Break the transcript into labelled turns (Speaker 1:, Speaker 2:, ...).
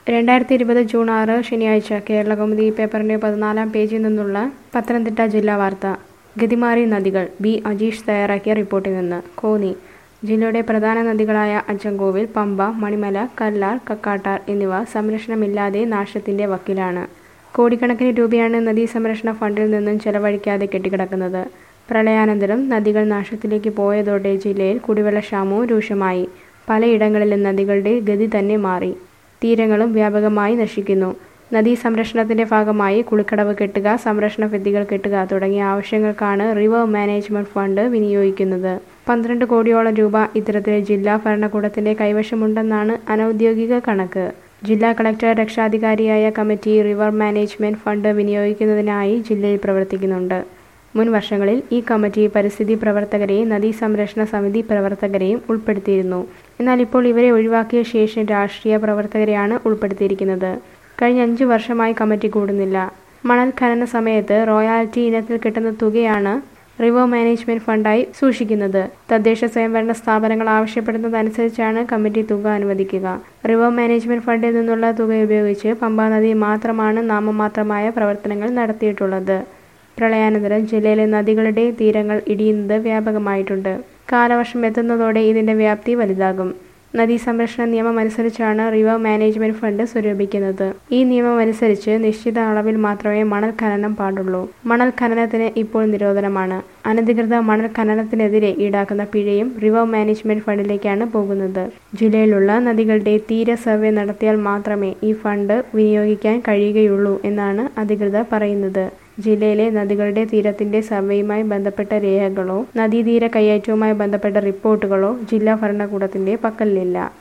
Speaker 1: രണ്ടായിരത്തി ഇരുപത് ജൂൺ ആറ് ശനിയാഴ്ച കേരളകൗമുദി പേപ്പറിന്റെ പതിനാലാം പേജിൽ നിന്നുള്ള പത്തനംതിട്ട ജില്ലാ വാർത്ത ഗതിമാറി നദികൾ ബി അജീഷ് തയ്യാറാക്കിയ റിപ്പോർട്ടിൽ നിന്ന് കോന്നി ജില്ലയുടെ പ്രധാന നദികളായ അച്ചൻകോവിൽ പമ്പ മണിമല കല്ലാർ കക്കാട്ടാർ എന്നിവ സംരക്ഷണമില്ലാതെ നാശത്തിന്റെ വക്കിലാണ് കോടിക്കണക്കിന് രൂപയാണ് നദീ സംരക്ഷണ ഫണ്ടിൽ നിന്നും ചെലവഴിക്കാതെ കെട്ടിക്കിടക്കുന്നത് പ്രളയാനന്തരം നദികൾ നാശത്തിലേക്ക് പോയതോടെ ജില്ലയിൽ കുടിവെള്ളക്ഷാമവും രൂക്ഷമായി പലയിടങ്ങളിലും നദികളുടെ ഗതി തന്നെ മാറി തീരങ്ങളും വ്യാപകമായി നശിക്കുന്നു നദീ സംരക്ഷണത്തിന്റെ ഭാഗമായി കുളിക്കടവ് കെട്ടുക സംരക്ഷണ ഭിത്തികൾ കെട്ടുക തുടങ്ങിയ ആവശ്യങ്ങൾക്കാണ് റിവർ മാനേജ്മെന്റ് ഫണ്ട് വിനിയോഗിക്കുന്നത് പന്ത്രണ്ട് കോടിയോളം രൂപ ഇത്തരത്തിൽ ജില്ലാ ഭരണകൂടത്തിന്റെ കൈവശമുണ്ടെന്നാണ് അനൌദ്യോഗിക കണക്ക് ജില്ലാ കളക്ടർ രക്ഷാധികാരിയായ കമ്മിറ്റി റിവർ മാനേജ്മെന്റ് ഫണ്ട് വിനിയോഗിക്കുന്നതിനായി ജില്ലയിൽ പ്രവർത്തിക്കുന്നുണ്ട് മുൻ വർഷങ്ങളിൽ ഈ കമ്മിറ്റി പരിസ്ഥിതി പ്രവർത്തകരെയും നദീ സംരക്ഷണ സമിതി പ്രവർത്തകരെയും ഉൾപ്പെടുത്തിയിരുന്നു എന്നാൽ ഇപ്പോൾ ഇവരെ ഒഴിവാക്കിയ ശേഷം രാഷ്ട്രീയ പ്രവർത്തകരെയാണ് ഉൾപ്പെടുത്തിയിരിക്കുന്നത് കഴിഞ്ഞ അഞ്ചു വർഷമായി കമ്മിറ്റി കൂടുന്നില്ല മണൽ ഖനന സമയത്ത് റോയാലിറ്റി ഇനത്തിൽ കിട്ടുന്ന തുകയാണ് റിവർ മാനേജ്മെന്റ് ഫണ്ടായി സൂക്ഷിക്കുന്നത് തദ്ദേശ സ്വയംഭരണ സ്ഥാപനങ്ങൾ ആവശ്യപ്പെടുന്നതനുസരിച്ചാണ് കമ്മിറ്റി തുക അനുവദിക്കുക റിവർ മാനേജ്മെന്റ് ഫണ്ടിൽ നിന്നുള്ള തുക ഉപയോഗിച്ച് പമ്പാ നദി മാത്രമാണ് നാമമാത്രമായ പ്രവർത്തനങ്ങൾ നടത്തിയിട്ടുള്ളത് പ്രളയാനന്തരം ജില്ലയിലെ നദികളുടെ തീരങ്ങൾ ഇടിയുന്നത് വ്യാപകമായിട്ടുണ്ട് കാലവർഷം എത്തുന്നതോടെ ഇതിന്റെ വ്യാപ്തി വലുതാകും നദീ സംരക്ഷണ നിയമം അനുസരിച്ചാണ് റിവർ മാനേജ്മെന്റ് ഫണ്ട് സ്വരൂപിക്കുന്നത് ഈ നിയമം അനുസരിച്ച് നിശ്ചിത അളവിൽ മാത്രമേ മണൽ ഖനനം പാടുള്ളൂ മണൽ ഖനനത്തിന് ഇപ്പോൾ നിരോധനമാണ് അനധികൃത മണൽ ഖനനത്തിനെതിരെ ഈടാക്കുന്ന പിഴയും റിവർ മാനേജ്മെന്റ് ഫണ്ടിലേക്കാണ് പോകുന്നത് ജില്ലയിലുള്ള നദികളുടെ തീര സർവേ നടത്തിയാൽ മാത്രമേ ഈ ഫണ്ട് വിനിയോഗിക്കാൻ കഴിയുകയുള്ളൂ എന്നാണ് അധികൃതർ പറയുന്നത് ജില്ലയിലെ നദികളുടെ തീരത്തിന്റെ സർവേയുമായി ബന്ധപ്പെട്ട രേഖകളോ നദീതീര കയ്യേറ്റവുമായി ബന്ധപ്പെട്ട റിപ്പോർട്ടുകളോ ജില്ലാ ഭരണകൂടത്തിന്റെ പക്കലില്ല